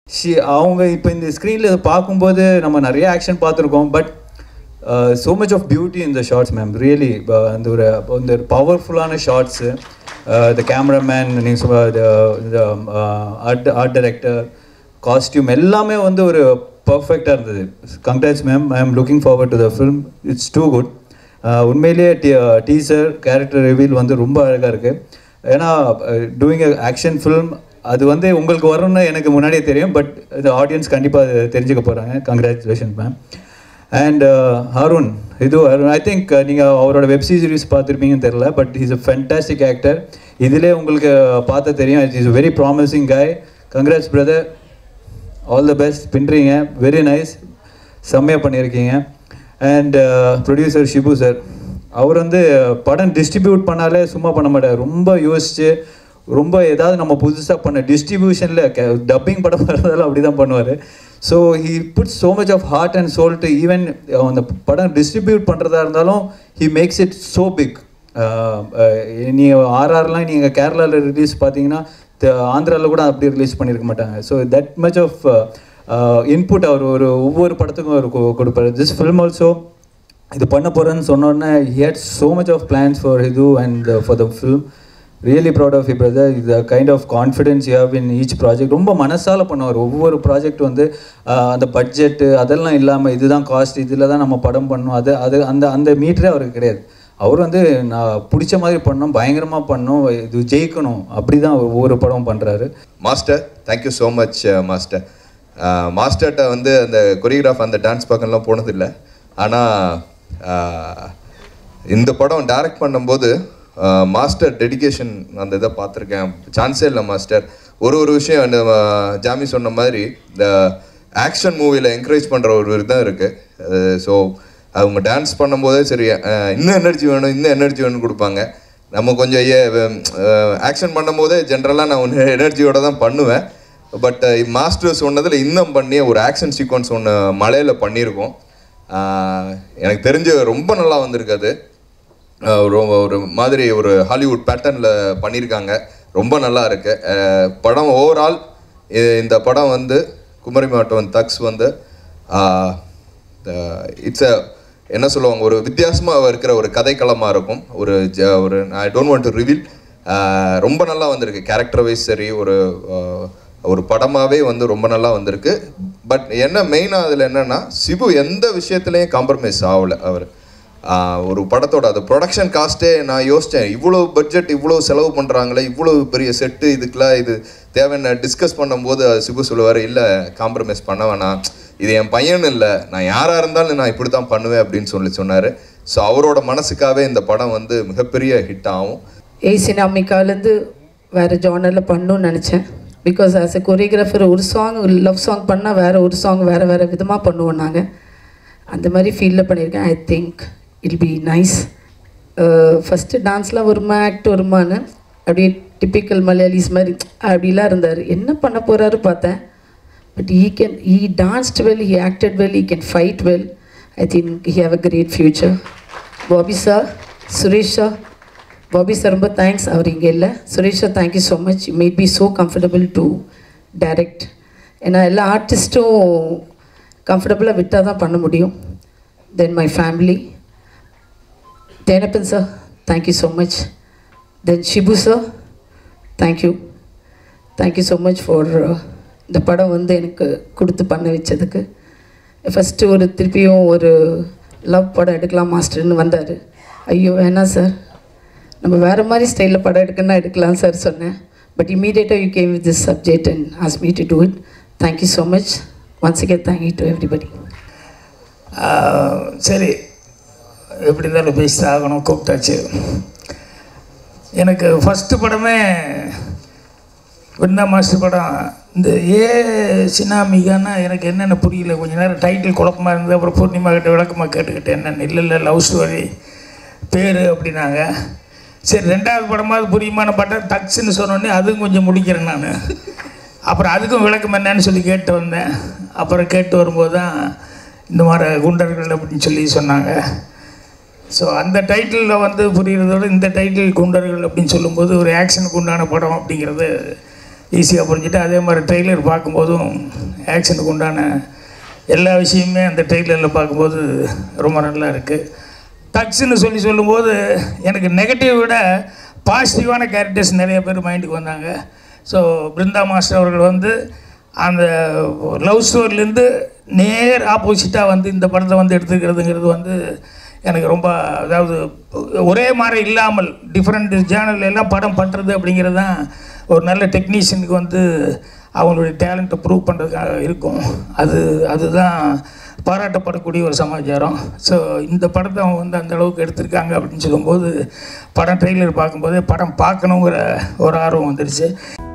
she அவங்க இப்போ இந்த ஸ்க்ரீனில் இதை பார்க்கும்போது நம்ம நிறைய ஆக்ஷன் பார்த்துருக்கோம் but so much of beauty இந்த ஷார்ட்ஸ் மேம் ரியலி அந்த ஒரு அந்த ஒரு பவர்ஃபுல்லான ஷார்ட்ஸு த கேமராமேன் நீங்கள் ஆர்ட் ஆர்ட் டைரக்டர் காஸ்டியூம் எல்லாமே வந்து ஒரு பர்ஃபெக்டாக இருந்தது congrats ma'am I am looking forward to the film it's too good உண்மையிலேயே டீ டீசர் கேரக்டர் ரிவீல் வந்து ரொம்ப அழகாக இருக்குது ஏன்னா டூயிங் அ ஆக்ஷன் ஃபிலிம் அது வந்து உங்களுக்கு வரும்னு எனக்கு முன்னாடியே தெரியும் பட் இது ஆடியன்ஸ் கண்டிப்பாக தெரிஞ்சுக்க போகிறாங்க கங்க்ராச்சுலேஷன் மேம் அண்ட் அருண் இது அருண் ஐ திங்க் நீங்கள் அவரோட வெப் சீரிஸ் பார்த்துருப்பீங்கன்னு தெரில but is a fantastic actor இதிலே உங்களுக்கு பார்த்தா தெரியும் it is very promising guy congrats brother all the best பின்னுறீங்க வெரி நைஸ் செம்மையாக பண்ணியிருக்கீங்க அண்ட் ப்ரொடியூசர் ஷிபு சார் அவர் வந்து படம் டிஸ்ட்ரிபியூட் பண்ணாலே சும்மா பண்ண மாட்டார் ரொம்ப யோசிச்சு ரொம்ப ஏதாவது நம்ம புதுசாக பண்ண டிஸ்ட்ரிபியூஷனில் டப்பிங் படம் வரதால அப்படி தான் பண்ணுவார் so he put so much of heart and soul to even அந்த படம் டிஸ்ட்ரிபியூட் பண்ணுறதா இருந்தாலும் he makes it so big நீங்கள் ஆர்ஆர்லாம் நீங்கள் கேரளாவில் ரிலீஸ் பார்த்தீங்கன்னா ஆந்திராவில் கூட அப்படி ரிலீஸ் பண்ணியிருக்க மாட்டாங்க so that much of input அவர் ஒரு ஒவ்வொரு படத்துக்கும் அவர் கொடுப்பாரு திஸ் ஃபில்ம் ஆல்சோ இது பண்ண போகிறேன்னு சொன்னோன்னே he had so much of plans for இது and for the film really proud of you brother இது kind of confidence you have in each project ரொம்ப மனசால பண்ணுவார் ஒவ்வொரு ப்ராஜெக்ட் வந்து அந்த பட்ஜெட்டு அதெல்லாம் இல்லாமல் இதுதான் காஸ்ட் இதில் தான் நம்ம படம் பண்ணணும் அது அது அந்த அந்த மீட்டரே அவருக்கு கிடையாது அவர் வந்து நான் பிடிச்ச மாதிரி பண்ணோம் பயங்கரமாக பண்ணோம் இது ஜெயிக்கணும் அப்படி தான் ஒவ்வொரு படம் பண்ணுறாரு master thank you so much master மாஸ்டர்கிட்ட வந்து அந்த கொரியோகிராஃப் அந்த டான்ஸ் பக்கம்லாம் போனதில்லை ஆனால் இந்த படம் டைரக்ட் பண்ணும்போது மாஸ்டர் டெடிகேஷன் அந்த இதை பார்த்துருக்கேன் சான்ஸே இல்லை மாஸ்டர் ஒரு ஒரு விஷயம் அந்த ஜாமி சொன்ன மாதிரி இந்த ஆக்ஷன் மூவியில் என்கரேஜ் பண்ணுற ஒரு இதுதான் இருக்குது ஸோ அவங்க டான்ஸ் பண்ணும்போதே சரி இன்னும் எனர்ஜி வேணும் இன்னும் எனர்ஜி வேணும்னு கொடுப்பாங்க நம்ம கொஞ்சம் ஆக்ஷன் பண்ணும்போதே ஜென்ரலாக நான் ஒன்று எனர்ஜியோட தான் பண்ணுவேன் பட் மாஸ்டர் சொன்னதில் இன்னும் பண்ணி ஒரு ஆக்ஷன் சீக்வன்ஸ் ஒன்று மலையில் பண்ணியிருக்கோம் எனக்கு தெரிஞ்சு ரொம்ப நல்லா வந்திருக்கு அது ஒரு ஒரு மாதிரி ஒரு ஹாலிவுட் பேட்டர்னில் பண்ணியிருக்காங்க ரொம்ப நல்லா இருக்கு படம் ஓவரால் இந்த படம் வந்து குமரி மாவட்டம் தக்ஸ் வந்து இட்ஸ் அ என்ன சொல்லுவாங்க ஒரு வித்தியாசமாக இருக்கிற ஒரு கதைக்களமாக இருக்கும் ஒரு ஜ ஒரு I don't want to reveal ரொம்ப நல்லா வந்திருக்கு கேரக்டர் வைஸ் சரி ஒரு ஒரு படமாகவே வந்து ரொம்ப நல்லா வந்திருக்கு பட் என்ன மெயினாக அதில் என்னென்னா சிபு எந்த விஷயத்துலையும் காம்ப்ரமைஸ் ஆகலை அவர் ஒரு படத்தோட அது ப்ரொடக்ஷன் காஸ்ட்டே நான் யோசித்தேன் இவ்வளோ பட்ஜெட் இவ்வளோ செலவு பண்ணுறாங்களே இவ்வளோ பெரிய செட்டு இதுக்கெலாம் இது தேவையான டிஸ்கஸ் பண்ணும்போது சிபு சொல்லுவார் இல்லை காம்ப்ரமைஸ் பண்ண வேணாம் இது என் பையன் இல்லை நான் யாராக இருந்தாலும் நான் இப்படி தான் பண்ணுவேன் அப்படின்னு சொல்லி சொன்னார் ஸோ அவரோட மனசுக்காகவே இந்த படம் வந்து மிகப்பெரிய ஹிட் ஆகும் ஏசினாமிக்காலேருந்து வேறு ஜானரில் பண்ணணும்னு நினச்சேன் பிகாஸ் ஆஸ் எ கொரியோகிராஃபர் ஒரு சாங் லவ் சாங் பண்ணால் வேறு ஒரு சாங் வேறு வேறு விதமாக பண்ணுவோம் நாங்கள் அந்த மாதிரி ஃபீலில் பண்ணியிருக்கேன் I think I'll be nice first டான்ஸ்லாம் வருமா ஆக்ட் வருமான்னு அப்படியே டிப்பிக்கல் மலையாளிஸ் மாதிரி அப்படிலாம் இருந்தார் என்ன பண்ண போகிறாரு பார்த்தேன் but he can he danced well he acted well he can fight well I think he have a great future Bobby sir Suresh sir Bobby sir ரொம்ப தேங்க்ஸ் அவர் இங்கே இல்லை Suresh sir thank you so much you made be so comfortable to direct ஏன்னா எல்லா ஆர்டிஸ்ட்டும் கம்ஃபர்டபுளாக விட்டால் தான் பண்ண முடியும் then my family Thenappan sir thank you so much then Shibu sir thank you thank you so much for இந்த படம் வந்து எனக்கு கொடுத்து பண்ண வச்சதுக்கு ஃபஸ்ட்டு ஒரு திருப்பியும் ஒரு லவ் படம் எடுக்கலாம் மாஸ்டர்னு வந்தார் ஐயோ வேணாம் சார் நம்ம வேறு மாதிரி ஸ்டைலில் படம் எடுக்கணும்னா எடுக்கலாம் சார் சொன்னேன் பட் இமீடியட்டாக you came with this subject and ask me to do it thank you so much once again thank you to everybody சரி எப்படி இருந்தாலும் பேசி ஆகணும் கூப்பிட்டாச்சு எனக்கு ஃபஸ்ட்டு படமே விருந்தா மாஸ்டர் படம் இந்த ஏ சினாமிகான்னா எனக்கு என்னென்ன புரியல கொஞ்ச நேரம் டைட்டில் குழப்பமாக இருந்தது அப்புறம் பூர்ணிமா கிட்ட விளக்கமாக கேட்டுக்கிட்டேன் என்னென்னு இல்லை இல்லை லவ் ஸ்டோரி பேர் அப்படின்னாங்க சரி ரெண்டாவது படமாவது புரியுமான பார்த்தா தக்ஸுன்னு சொன்னோடனே அதுவும் கொஞ்சம் முடிக்கிறேன் நான் அப்புறம் அதுக்கும் விளக்கம் என்னன்னு சொல்லி கேட்டு வந்தேன் அப்புறம் கேட்டு வரும்போது தான் இந்த மாதிரி குண்டர்கள் அப்படின்னு சொல்லி சொன்னாங்க ஸோ அந்த டைட்டிலில் வந்து புரிகிறதோட இந்த டைட்டில் குண்டர்கள் அப்படின்னு சொல்லும்போது ஒரு ஆக்ஷனுக்கு உண்டான படம் அப்படிங்கிறது ஈஸியாக புரிஞ்சுட்டு அதே மாதிரி ட்ரெய்லர் பார்க்கும்போதும் ஆக்ஷனுக்கு உண்டான எல்லா விஷயமுமே அந்த ட்ரெய்லரில் பார்க்கும்போது ரொம்ப நல்லா இருக்குது டச்சுன்னு சொல்லி சொல்லும்போது எனக்கு நெகட்டிவ் விட பாசிட்டிவான கேரக்டர்ஸ் நிறைய பேர் மைண்டுக்கு வந்தாங்க ஸோ பிருந்தா மாஸ்டர் அவர்கள் வந்து அந்த லவ் ஸ்டோரிலேருந்து நேர் ஆப்போசிட்டாக வந்து இந்த படத்தை வந்து எடுத்துக்கிறதுங்கிறது வந்து எனக்கு ரொம்ப அதாவது ஒரே மாதிரி இல்லாமல் டிஃப்ரெண்ட் ஜேர்னல் எல்லாம் படம் பண்ணுறது அப்படிங்கிறது தான் ஒரு நல்ல டெக்னீஷியனுக்கு வந்து அவங்களுடைய டேலண்ட்டை ப்ரூவ் பண்ணுறதுக்காக இருக்கும் அது அதுதான் பாராட்டப்படக்கூடிய ஒரு சமாச்சாரம் ஸோ இந்த படத்தை அவங்க வந்து அந்த அளவுக்கு எடுத்திருக்காங்க அப்படின்னு சொல்லும்போது படம் ட்ரெய்லர் பார்க்கும்போது படம் பார்க்கணுங்கிற ஒரு ஆர்வம் வந்துடுச்சு